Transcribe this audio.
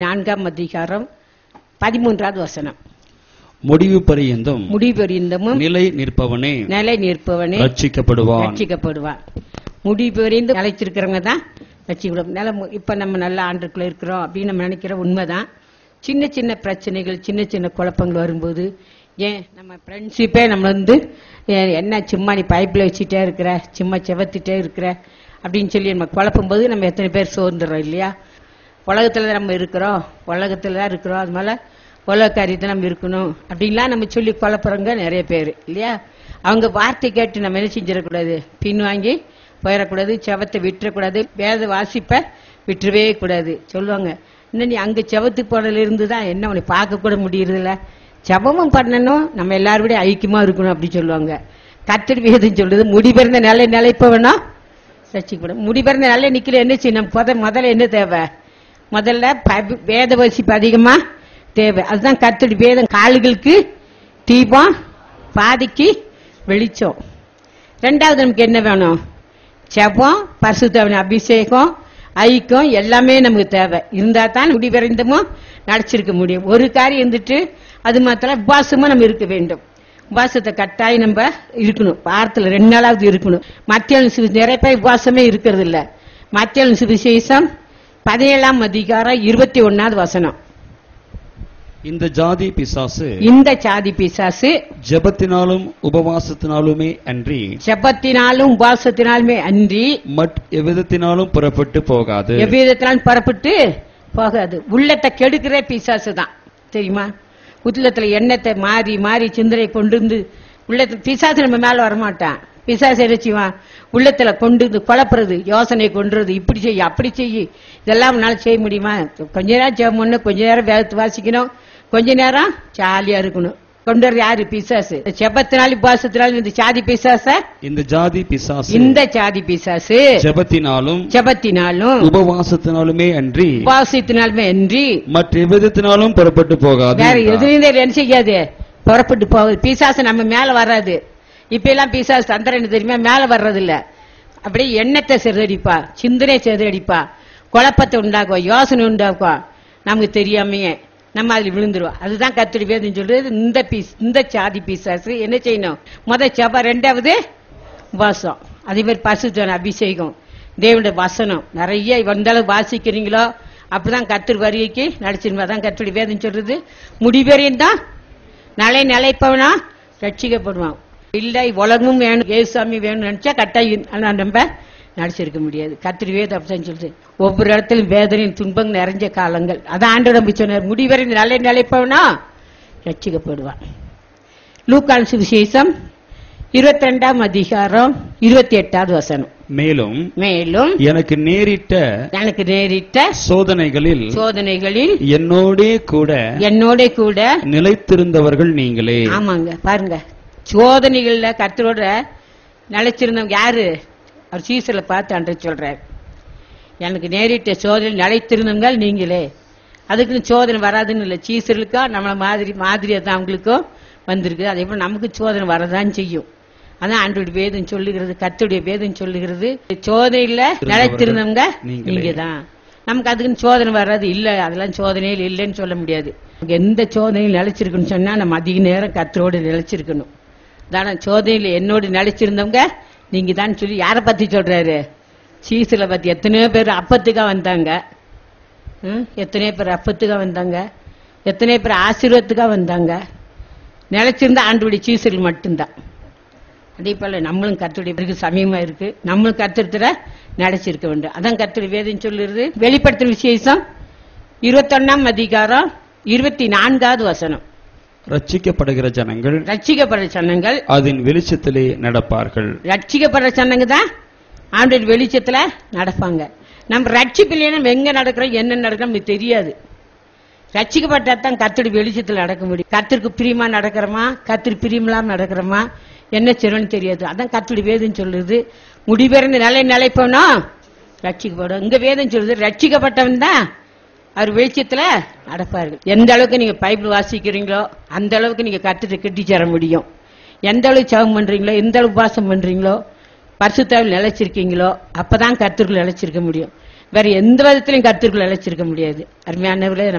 நான்காம் அதிகாரம் பதிமூன்றாவது வசனம் முடிவு பரியந்தம் முடிபெறிந்தமும் நிலை நிற்பவனே நிலை நிற்பவனே ரட்சிக்கப்படுவான் ரட்சிக்கப்படுவான் முடிபெறிந்து நிலைச்சிருக்கிறவங்க தான் ரட்சிக்கப்படும் நில இப்ப நம்ம நல்ல ஆண்டுக்குள்ள இருக்கிறோம் அப்படின்னு நம்ம நினைக்கிற உண்மைதான் சின்ன சின்ன பிரச்சனைகள் சின்ன சின்ன குழப்பங்கள் வரும்போது ஏன் நம்ம ஃப்ரெண்ட்ஷிப்பே நம்ம வந்து ஏன் என்ன சும்மா நீ பைப்பில் வச்சுட்டே இருக்கிற சும்மா செவத்திட்டே இருக்கிற அப்படின்னு சொல்லி நம்ம குழப்பும் போது நம்ம எத்தனை பேர் சோர்ந்துடுறோம் இல்லையா உலகத்துல தான் நம்ம இருக்கிறோம் உலகத்துல தான் இருக்கிறோம் அது மேல உலக காரியத்தை நம்ம இருக்கணும் அப்படின்லாம் நம்ம சொல்லி குழப்புறவங்க நிறைய பேர் இல்லையா அவங்க வார்த்தை கேட்டு நம்ம என்ன செஞ்சிடக்கூடாது பின் வாங்கி போயிடக்கூடாது செவத்தை விட்டுறக்கூடாது வேத வாசிப்ப விட்டுறவே கூடாது சொல்லுவாங்க இன்னும் நீ அங்க செவத்து போனதுல இருந்து தான் என்ன உன்னை பார்க்க கூட முடியறதில்ல ஜெபமும் பண்ணணும் நம்ம எல்லாரோட ஐக்கியமா இருக்கணும் அப்படி சொல்லுவாங்க கத்தடி வேதம் சொல்லுது முடிபிறந்த நிலை நிலைப்பவனா ரசிக்கப்படும் முடிபிறந்த நிலை நிக்கல என்ன செய்யணும் முத முதல்ல என்ன தேவை முதல்ல ப- வேத வசிப்பு அதிகமா தேவை அதுதான் கத்தடி வேதம் கால்களுக்கு தீபம் பாதிக்கு வெளிச்சம் ரெண்டாவது நமக்கு என்ன வேணும் செபம் பரிசுத்தவன் அபிஷேகம் ஐக்கம் எல்லாமே நமக்கு தேவை இருந்தா தான் முடிவரைந்தமோ நடிச்சிருக்க முடியும் ஒரு காரியம் இருந்துட்டு அது மாத்திரம் உபாசமா நம்ம இருக்க வேண்டும் உபாசத்தை கட்டாயம் நம்ம இருக்கணும் வாரத்துல ரெண்டு நாளாவது இருக்கணும் மத்திய நிறைய பேர் உபாசமே இருக்கிறது இல்ல மத்திய சுவிசேஷம் பதினேழாம் அதிகாரம் இருபத்தி ஒன்னாவது வசனம் இந்த ஜாதி பிசாசு இந்த சாதி பிசாசு ஜெபத்தினாலும் உபவாசத்தினாலுமே அன்றி செப்பத்தினாலும் உபாசத்தினாலுமே அன்றி மட் எவ்விதத்தினாலும் புறப்பட்டு போகாது எவ்விதத்தினாலும் புறப்பட்டு போகாது உள்ளத்தை கெடுக்கிற பிசாசு தான் தெரியுமா உள்ளத்துல எண்ணத்தை மாறி மாறி சிந்தனை கொண்டு வந்து உள்ளத்துல பிசாசு நம்ம மேல வரமாட்டான் பிசாசு என்ன செய்வான் உள்ளத்துல கொண்டு வந்து குழப்புறது யோசனை கொண்டுறது இப்படி செய்ய அப்படி செய்ய இதெல்லாம் உன்னால செய்ய முடியுமா கொஞ்ச நேரம் ஜெபம் பண்ணணும் கொஞ்ச நேரம் வேதத்தை வாசிக்கணும் கொஞ்ச நேரம் ஜாலியா இருக்கணும் கொண்டு வர்றது யாரு பிசாசு செபத்தினாலும் உபாசத்தினாலும் இந்த சாதி பிசாச இந்த ஜாதி பிசாசு இந்த சாதி பிசாசு ஜெபத்தினாலும் ஜெபத்தினாலும் உபவாசத்தினாலுமே அன்றி உபாசத்தினாலுமே அன்றி மற்ற எவ்விதத்தினாலும் புறப்பட்டு போகாது வேற என்றார். எதுவும் என்ன செய்யாது புறப்பட்டு போகுது பிசாசு நம்ம மேல வராது இப்ப எல்லாம் பிசாசு தந்திரன் தெரியுமா மேல வர்றது இல்ல அப்படியே எண்ணத்தை சிதறடிப்பா சிந்தனை சிதறடிப்பா குழப்பத்தை உண்டாக்குவா யோசனை உண்டாக்குவா நமக்கு தெரியாமையே நம்ம அதுல விழுந்துருவோம் அதுதான் கத்திரி வேதம் சொல்றது இந்த பீஸ் இந்த சாதி பிசாசு என்ன செய்யணும் முத செவ்வா ரெண்டாவது உபாசம் அதே மாதிரி பசுத்தன அபிஷேகம் தேவனுடைய வசனம் நிறைய எந்த அளவு வாசிக்கிறீங்களோ அப்பதான் கத்தர் வருகைக்கு நடிச்சிருமா தான் கத்தருடைய வேதம் சொல்றது முடிவரையும் தான் நலை நிலைப்பவனா ரட்சிக்கப்படுவான் இல்லை உலகமும் வேணும் ஏசுசாமி வேணும்னு நினைச்சா கட்டாயம் ஆனா நம்ம நடிச்சிருக்க முடியாது கத்திரி வேதம் அப்படிதான் சொல்லுது ஒவ்வொரு இடத்திலும் வேதனையும் துன்பம் நிறைஞ்ச காலங்கள் அதான் ஆண்டு நம்பி சொன்னார் முடிவரை நலை நிலைப்பவனா ரட்சிக்கப்படுவான் லூக்கான் சுவிசேஷம் இருபத்தி ரெண்டாம் அதிகாரம் இருபத்தி எட்டாவது வசனம் மேலும் மேலும் எனக்கு நேரிட்ட எனக்கு நேரிட்ட சோதனைகளில் சோதனைகளில் என்னோடே கூட என்னோட கூட நிலைத்திருந்தவர்கள் நீங்களே ஆமாங்க பாருங்க சோதனைகள்ல கர்த்தரோட நிலைச்சிருந்தவங்க யாரு அவர் சீசல பார்த்து அன்று சொல்றார் எனக்கு நேரிட்ட சோதனை நிலைத்திருந்தவங்க நீங்களே அதுக்குன்னு சோதனை வராதுன்னு இல்லை சீசர்களுக்கா நம்மள மாதிரி மாதிரியா தான் அவங்களுக்கும் வந்திருக்கு அதே போல நமக்கு சோதனை வரதான் செய்யும் அதான் ஆண்டோடைய வேதம் சொல்லுகிறது கர்த்தருடைய வேதம் சொல்லுகிறது சோதனையில நிலைத்திருந்தவங்க நீங்களே. நீங்க தான் நமக்கு அதுக்குன்னு சோதனை வராது இல்ல அதெல்லாம் சோதனையில் இல்லைன்னு சொல்ல முடியாது நமக்கு எந்த சோதனையில் நிலைச்சிருக்குன்னு சொன்னா நம்ம அதிக நேரம் கத்தரோடு நிலைச்சிருக்கணும் தானே சோதனையில் என்னோடு நிலைச்சிருந்தவங்க நீங்க தான் சொல்லி யாரை பத்தி சொல்றாரு சீசில பத்தி எத்தனையோ பேர் அப்பத்துக்கா வந்தாங்க ம், எத்தனையோ பேர் அப்பத்துக்கா வந்தாங்க எத்தனையோ பேர் ஆசீர்வாதத்துக்கா வந்தாங்க நிலைச்சிருந்த ஆண்டுடைய சீசர்கள் மட்டும்தான் அதே போல நம்மளும் கத்துடைய பிறகு சமயமா இருக்கு நம்மளும் கத்திரத்துல நினைச்சிருக்க வேண்டும் அதான் கத்திர வேதம் சொல்லுறது வெளிப்படுத்தின விசேஷம் இருபத்தொன்னாம் அதிகாரம் இருபத்தி நான்காவது வசனம் ரட்சிக்கப்படுகிற ஜனங்கள் ரட்சிக்கப்படுற சனங்கள் அதன் வெளிச்சத்திலே நடப்பார்கள் ரட்சிக்கப்படுற சனங்க தான் ஆண்டோட வெளிச்சத்துல நடப்பாங்க நம்ம ரட்சிப்பில்லையே நம்ம எங்க நடக்கிறோம் என்ன நடக்கிறோம் நமக்கு தெரியாது ரட்சிக்கப்பட்டா தான் கத்தடி வெளிச்சத்துல நடக்க முடியும் கத்திற்கு பிரியமா நடக்கிறோமா கத்திரி பிரியமில்லாம நடக்கிறோமா என்ன செய்யணும்னு தெரியாது அதான் கத்தடி வேதம் சொல்லுது முடிபெறந்த நிலை நிலைப்போனா ரட்சிக்கப்படும் இங்க வேதம் சொல்லுது ரட்சிக்கப்பட்டவன் தான் அவர் வெளிச்சத்துல நடப்பார்கள் எந்த அளவுக்கு நீங்க பைபிள் வாசிக்கிறீங்களோ அந்த அளவுக்கு நீங்க கத்துட்டு கட்டி சேர முடியும் எந்த அளவுக்கு ஜெபம் பண்றீங்களோ எந்த அளவுக்கு உபாசம் பண்றீங்களோ பரிசுத்தாவில் நிலைச்சிருக்கீங்களோ அப்பதான் கர்த்தர்கள் நிலைச்சிருக்க முடியும் வேற எந்த விதத்திலையும் கருத்துக்குள்ள அழைச்சிருக்க முடியாது அருமையானவர்களே